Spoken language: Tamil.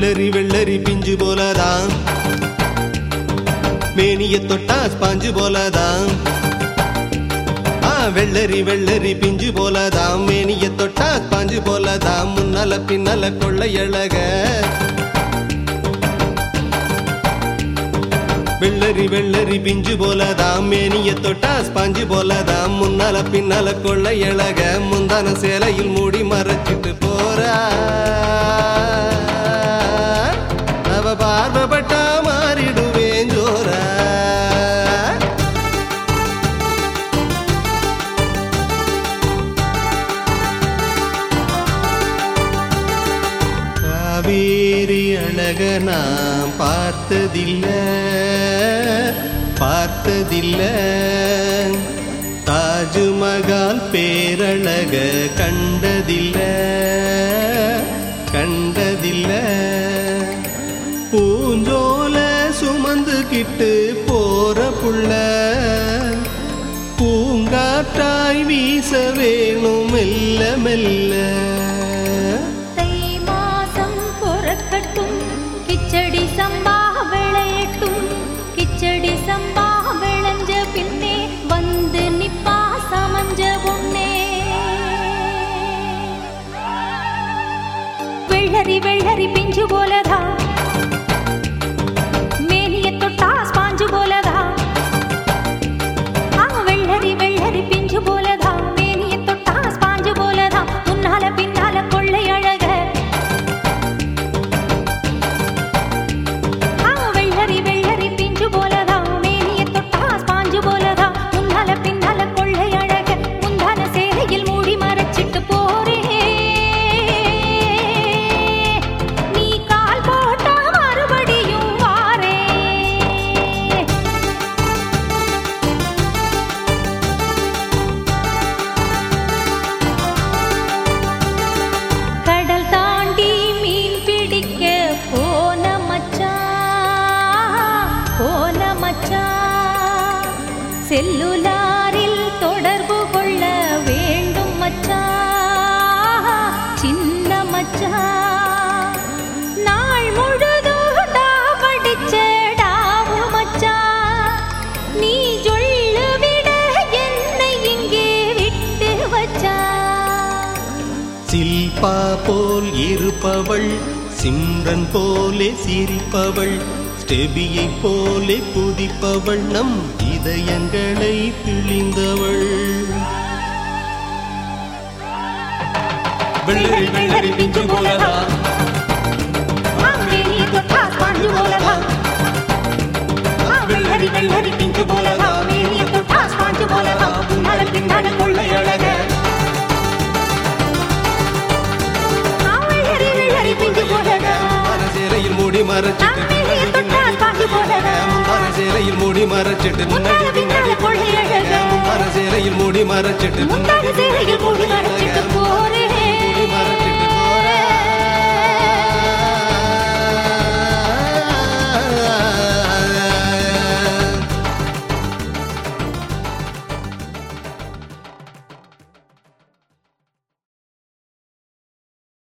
வெள்ளரி வெள்ளரி பிஞ்சு போலதான் மேனிய தொட்டா ஸ்பாஞ்சு போலதான் ஆ வெள்ளரி வெள்ளரி பிஞ்சு போலதாம் மேனிய தொட்டா ஸ்பாஞ்சு போலதாம் முன்னால பின்னால கொள்ளையழக வெள்ளரி வெள்ளரி பிஞ்சு போலதாம் மேனிய தொட்டா ஸ்பாஞ்சு போலதாம் முன்னால பின்னால கொள்ளையழக முந்தான சேலையில் மூடி மறைச்சிட்டு போறா அவ பார்வப்பட்டா மாறிடுவேன் ஜோரா காவேரி அழக நான் பார்த்ததில்ல பார்த்ததில்ல தாஜ்மகால் பேரழக கண்டதில்ல கண்டதில்ல பூஞ்சோல சுமந்துகிட்டு போற புள்ள பூங்காற்றாய் வீச வேணும் மெல்ல மெல்ல தை மாசம் பொறக்கட்டும் கிச்சடி சம்பா விளையட்டும் கிச்சடி சம்பா விளைஞ்ச பின்னே வந்து நிப்பா சமஞ்ச பொண்ணே வெள்ளரி வெள்ளரி பிஞ்சு போலதா மேனிய தொட்டா ஸ்பாஞ்சு போலதா ஆ வெள்ளரி வெள்ளரி பிஞ்சு போலதா மேனிய தொட்டா ஸ்பாஞ்சு போலதா முன்னால பின்னால கொள்ளை அழக ஆ வெள்ளரி வெள்ளரி பிஞ்சு போலதா மேனிய தொட்டா ஸ்பாஞ்சு போலதா முன்னால பின்னால கொள்ளை அழக முந்தான சேலையில் மூடி மறைச்சிட்டு போறே நீ கால் போட்டா மறுபடியும் வாரே கடல் தாண்டி மீன் பிடிக்க போன மச்சான் போன மச்சான் செல்லுலாரில் தொடர்பு கொள்ள வேண்டும் மச்சான் சின்ன மச்சான் நாள் முழுதும் நான் படிச்ச டாவு மச்சான் நீ சொல்லு விட என்னை இங்கே விட்டு வச்சான் சில்பா போல் இருப்பவள் சிம்ரன் போலே சிரிப்பவள் ஸ்டெபியை போலே குதிப்பவள் நம் இதயங்களை பிழிந்தவள் வெள்ளரி வெள்ளரி பிஞ்சு போலதா மேனிய தொட்டா ஸ்பாஞ்சு போலதா வெள்ளரி வெள்ளரி பிஞ்சு போலதா மேனிய தொட்டா ஸ்பாஞ்சு போலதா பின்னால பின்னால கொள்ளை அழக வெள்ளரி வெள்ளரி பிஞ்சு போலதா முந்தான சேலையில் மூடி மறைச்சிட்டு மேனிய தொட்டா ஸ்பாஞ்சு போலதா முந்தான சேலையில் மூடி மறைச்சிட்டு முன்னாடி பின்னாடி கொள்ளை அழக முந்தான சேலையில் மூடி மறைச்சிட்டு முந்தான சேலையில் மூடி மறைச்சிட்டு போறே